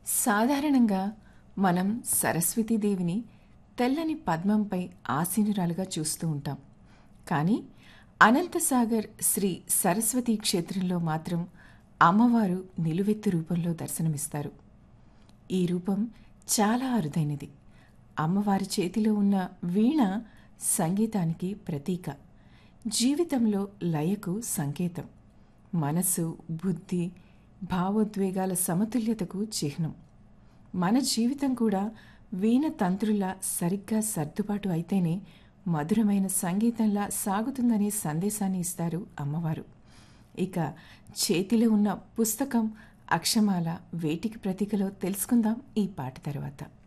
సాధారణంగా మనం సరస్వతీదేవిని తెల్లని పద్మంపై ఆసీనురాలుగా చూస్తూ ఉంటాం కానీ అనంతసాగర్ శ్రీ సరస్వతీ క్షేత్రంలో మాత్రం అమ్మవారు నిలువెత్తు రూపంలో దర్శనమిస్తారు ఈ రూపం చాలా అరుదైనది అమ్మవారి చేతిలో ఉన్న వీణ సంగీతానికి ప్రతీక జీవితంలో లయకు సంకేతం మనసు బుద్ధి భావోద్వేగాల సమతుల్యతకు చిహ్నం మన జీవితం కూడా వీణ తంత్రులా సరిగ్గా సర్దుబాటు అయితేనే మధురమైన సంగీతంలా సాగుతుందనే సందేశాన్ని ఇస్తారు అమ్మవారు ఇక చేతిలో ఉన్న పుస్తకం అక్షమాల వేటికి ప్రతీకలో తెలుసుకుందాం ఈ పాట తర్వాత